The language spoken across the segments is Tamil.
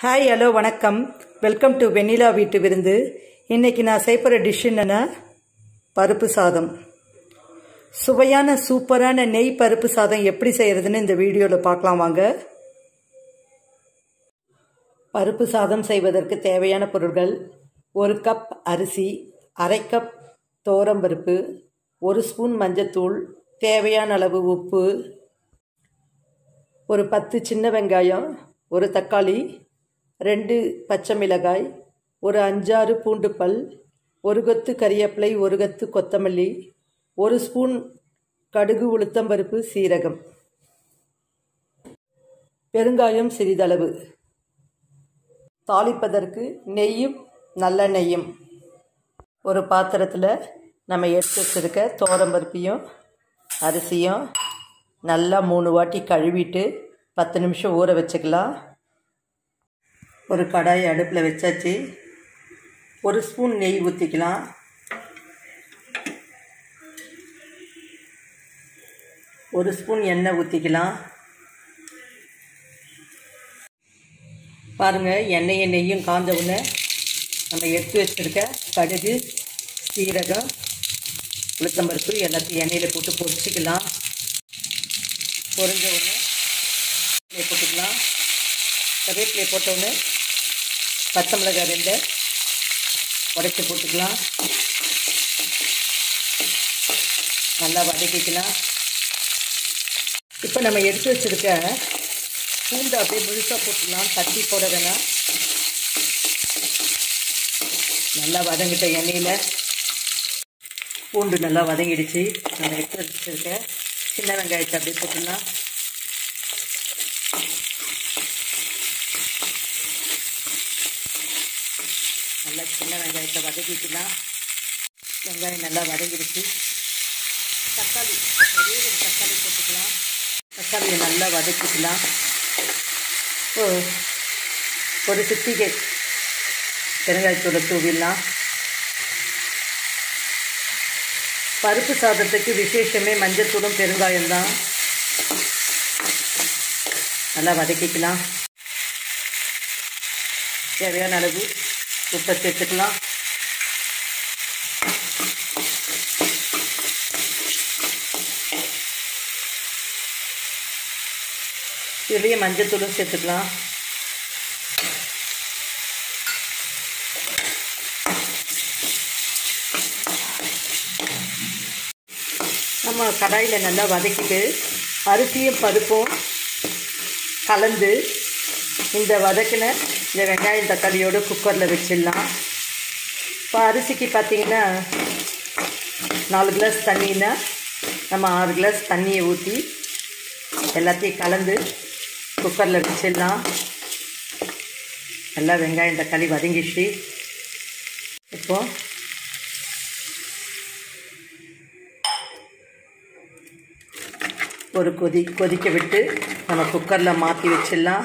ஹாய் ஹலோ வணக்கம் வெல்கம் டு வெண்ணிலா வீட்டு விருந்து இன்னைக்கு நான் செய்யப்படுற டிஷ் என்னன்னா பருப்பு சாதம் சுவையான சூப்பரான நெய் பருப்பு சாதம் எப்படி செய்யறதுன்னு இந்த வீடியோவில் பார்க்கலாம் வாங்க பருப்பு சாதம் செய்வதற்கு தேவையான பொருட்கள் ஒரு கப் அரிசி அரை கப் பருப்பு ஒரு ஸ்பூன் மஞ்சத்தூள் தேவையான அளவு உப்பு ஒரு பத்து சின்ன வெங்காயம் ஒரு தக்காளி ரெண்டு பச்சை மிளகாய் ஒரு அஞ்சாறு பூண்டு பல் ஒரு கொத்து கறிவேப்பிலை ஒரு கொத்து கொத்தமல்லி ஒரு ஸ்பூன் கடுகு உளுத்தம்பருப்பு சீரகம் பெருங்காயம் சிறிதளவு தாளிப்பதற்கு நெய்யும் நல்லெண்ணெய்யும் ஒரு பாத்திரத்தில் நம்ம எடுத்து வச்சுருக்க தோரம்பருப்பையும் அரிசியும் நல்லா மூணு வாட்டி கழுவிட்டு பத்து நிமிஷம் ஊற வச்சுக்கலாம் ஒரு கடாய் அடுப்பில் வச்சாச்சு ஒரு ஸ்பூன் நெய் ஊற்றிக்கலாம் ஒரு ஸ்பூன் எண்ணெய் ஊற்றிக்கலாம் பாருங்கள் எண்ணெயும் நெய்யும் காஞ்ச உடனே நம்ம எடுத்து வச்சுருக்க கடுகு சீரகம் உளுத்தம்பருப்பு எல்லாத்தையும் எண்ணெயில் போட்டு பொரிச்சிக்கலாம் பொரிஞ்ச உடனே போட்டுக்கலாம் கருவேப்பிலையை போட்ட உடனே பச்சை மிளகாய் ரெண்டு உடைச்சி போட்டுக்கலாம் நல்லா வதக்கிக்கலாம் இப்போ நம்ம எடுத்து வச்சுருக்க பூண்டு அப்படியே முழுசாக போட்டுக்கலாம் தட்டி போட வேணாம் நல்லா வதங்கிட்ட எண்ணெயில் பூண்டு நல்லா வதங்கிடுச்சு நம்ம எடுத்து வச்சுருக்க சின்ன வெங்காயத்தை அப்படியே போட்டுடலாம் நல்லா சின்ன வெங்காயத்தை வதக்கிக்கலாம் வெங்காயம் நல்லா வதங்கிடுச்சு தக்காளி ஒரே ஒரு தக்காளி போட்டுக்கலாம் தக்காளியை நல்லா வதக்கிக்கலாம் ஓ ஒரு சிட்டிகை பெருங்காயத்தூளை தூவிடலாம் பருப்பு சாதத்துக்கு விசேஷமே மஞ்சத்தூளும் பெருங்காயம் தான் நல்லா வதக்கிக்கலாம் தேவையான அளவு உப்பை சேர்த்துக்கலாம் இதுலேயே மஞ்சத்தூளும் சேர்த்துக்கலாம் நம்ம கடாயில் நல்லா வதக்கிட்டு அரிசியும் பருப்பும் கலந்து இந்த வதக்கின இந்த வெங்காயம் தக்காளியோடு குக்கரில் வச்சிடலாம் இப்போ அரிசிக்கு பார்த்திங்கன்னா நாலு கிளாஸ் தண்ணின்னா நம்ம ஆறு கிளாஸ் தண்ணியை ஊற்றி எல்லாத்தையும் கலந்து குக்கரில் வச்சிடலாம் நல்லா வெங்காயம் தக்காளி வதங்கிச்சு இப்போது ஒரு கொதி கொதிக்க விட்டு நம்ம குக்கரில் மாற்றி வச்சிடலாம்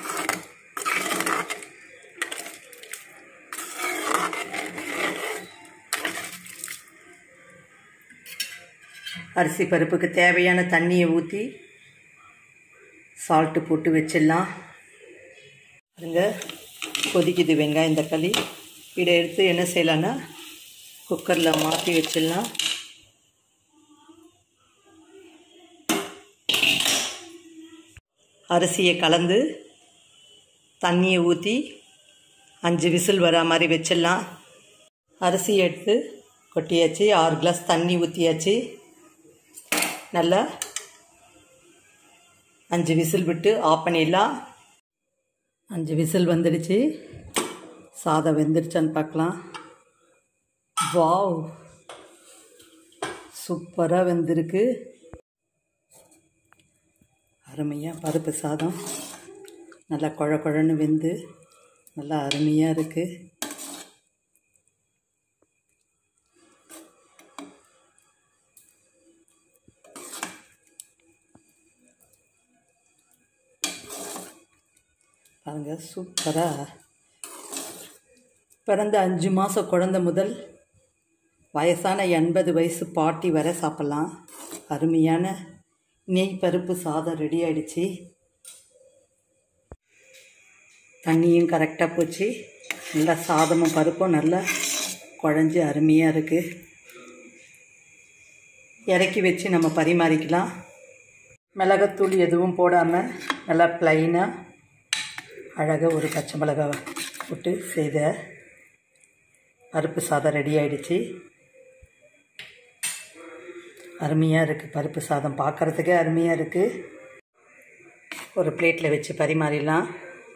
அரிசி பருப்புக்கு தேவையான தண்ணியை ஊற்றி சால்ட்டு போட்டு வச்சிடலாம் பாருங்க கொதிக்குது வெங்காயம் தக்காளி இதை எடுத்து என்ன செய்யலான்னா குக்கரில் மாற்றி வச்சிடலாம் அரிசியை கலந்து தண்ணியை ஊற்றி அஞ்சு விசில் வரா மாதிரி வச்சிடலாம் அரிசி எடுத்து கொட்டியாச்சு ஆறு கிளாஸ் தண்ணி ஊற்றியாச்சு நல்லா அஞ்சு விசில் விட்டு ஆஃப் பண்ணிடலாம் அஞ்சு விசில் வந்துடுச்சு சாதம் வெந்துடுச்சான்னு பார்க்கலாம் வாவ் சூப்பராக வெந்திருக்கு அருமையாக பருப்பு சாதம் நல்லா குழ குழன்னு வெந்து நல்லா அருமையாக இருக்குது பாருங்க சூப்பராக பிறந்த அஞ்சு மாதம் குழந்த முதல் வயசான எண்பது வயசு பாட்டி வரை சாப்பிட்லாம் அருமையான நெய் பருப்பு சாதம் ரெடி ஆயிடுச்சு தண்ணியும் கரெக்டாக போச்சு நல்லா சாதமும் பருப்பும் நல்லா குழஞ்சி அருமையாக இருக்குது இறக்கி வச்சு நம்ம பரிமாறிக்கலாம் மிளகாத்தூள் எதுவும் போடாமல் நல்லா ப்ளைனாக அழகாக ஒரு பச்சை மிளகாய் போட்டு செய்த பருப்பு சாதம் ரெடி ஆயிடுச்சு அருமையாக இருக்குது பருப்பு சாதம் பார்க்குறதுக்கே அருமையாக இருக்குது ஒரு பிளேட்டில் வச்சு பரிமாறிடலாம்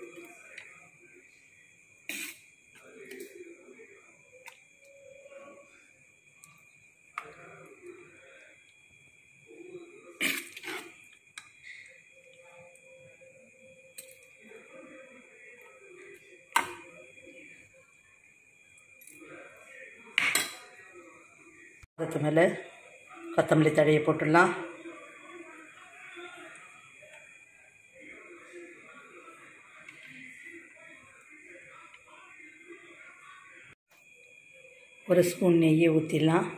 அதுக்கு மேலே கொத்தமல்லி தழையை போட்டுடலாம் ஒரு ஸ்பூன் நெய்யை ஊற்றிடலாம்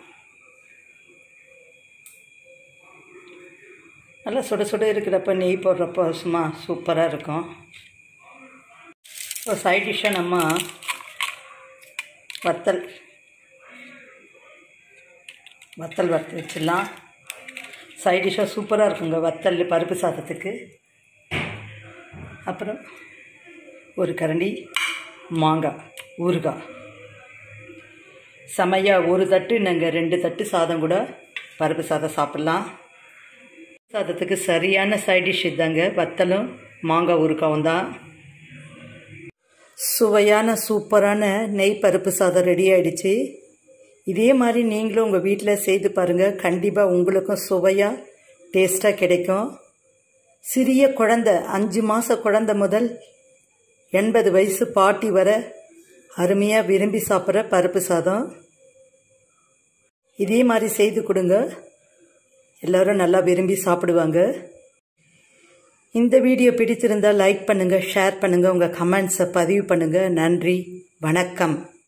நல்லா சுட சுட இருக்கிறப்ப நெய் போடுறப்போ சும்மா சூப்பராக இருக்கும் ஒரு சைட் டிஷ்ஷாக நம்ம வத்தல் வத்தல் வறுத்து வச்சிடலாம் சைட் டிஷ்ஷாக சூப்பராக இருக்குங்க வத்தல் பருப்பு சாதத்துக்கு அப்புறம் ஒரு கரண்டி மாங்காய் ஊறுகாய் செமையாக ஒரு தட்டு நாங்கள் ரெண்டு தட்டு சாதம் கூட பருப்பு சாதம் சாப்பிட்லாம் சாதத்துக்கு சரியான சைட் டிஷ் இதாங்க வத்தலும் மாங்காய் ஊறுகாவும் தான் சுவையான சூப்பரான நெய் பருப்பு சாதம் ரெடி ஆயிடுச்சு இதே மாதிரி நீங்களும் உங்கள் வீட்டில் செய்து பாருங்கள் கண்டிப்பாக உங்களுக்கும் சுவையாக டேஸ்ட்டாக கிடைக்கும் சிறிய குழந்த அஞ்சு மாத குழந்த முதல் எண்பது வயசு பாட்டி வர அருமையாக விரும்பி சாப்பிட்ற பருப்பு சாதம் இதே மாதிரி செய்து கொடுங்க எல்லோரும் நல்லா விரும்பி சாப்பிடுவாங்க இந்த வீடியோ பிடிச்சிருந்தால் லைக் பண்ணுங்கள் ஷேர் பண்ணுங்கள் உங்கள் கமெண்ட்ஸை பதிவு பண்ணுங்கள் நன்றி வணக்கம்